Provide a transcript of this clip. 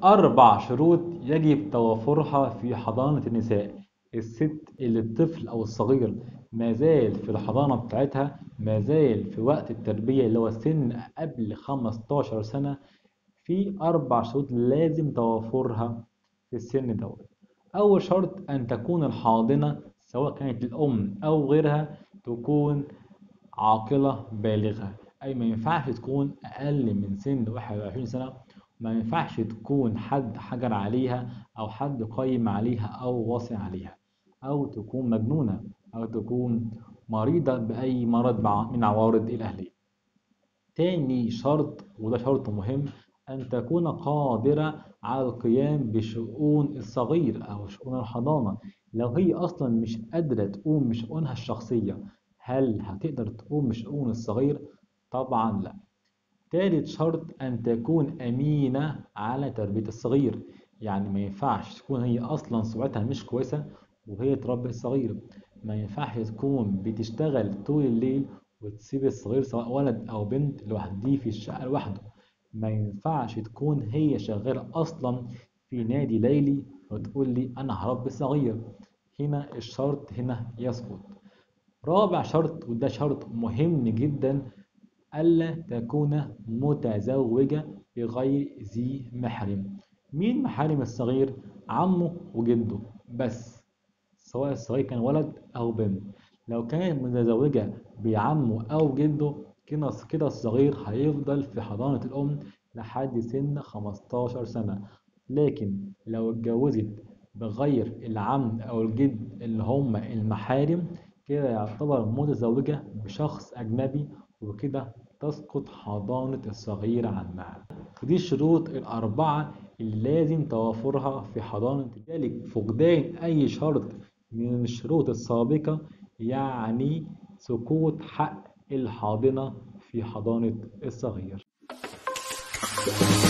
أربع شروط يجب توافرها في حضانة النساء الست اللي الطفل أو الصغير ما زال في الحضانة بتاعتها ما زال في وقت التربية اللي هو سن قبل 15 سنة في أربع شروط لازم توافرها في السن دوت أول شرط أن تكون الحاضنة سواء كانت الأم أو غيرها تكون عاقلة بالغة أي ما ينفعش تكون أقل من سن 21 سنة ما ينفعش تكون حد حجر عليها أو حد قيم عليها أو واصي عليها أو تكون مجنونة أو تكون مريضة بأي مرض من عوارض الأهلية تاني شرط وده شرط مهم أن تكون قادرة على القيام بشؤون الصغير أو شؤون الحضانة لو هي أصلا مش قادرة تقوم بشؤونها الشخصية هل هتقدر تقوم بشؤون الصغير؟ طبعا لا تالت شرط أن تكون أمينة على تربية الصغير يعني ما ينفعش تكون هي أصلا سمعتها مش كويسة وهي تربي الصغير ما ينفعش تكون بتشتغل طول الليل وتسيب الصغير سواء ولد أو بنت لوحده في الشقة لوحده ما ينفعش تكون هي شغالة أصلا في نادي ليلي وتقول لي أنا هربي الصغير هنا الشرط هنا يسقط رابع شرط وده شرط مهم جدا ألا تكون متزوجة بغير ذي محرم مين محارم الصغير عمه وجده بس سواء الصغير كان ولد أو بنت لو كانت متزوجة بعمه أو جده كده كده الصغير هيفضل في حضانة الأم لحد سن 15 سنة لكن لو اتجوزت بغير العم أو الجد اللي هم المحارم كده يعتبر متزوجة بشخص أجنبي وكده تسقط حضانة الصغير عنها ودي الشروط الأربعة اللي لازم توافرها في حضانة ذلك فقدان أي شرط من الشروط السابقة يعني سقوط حق الحاضنة في حضانة الصغير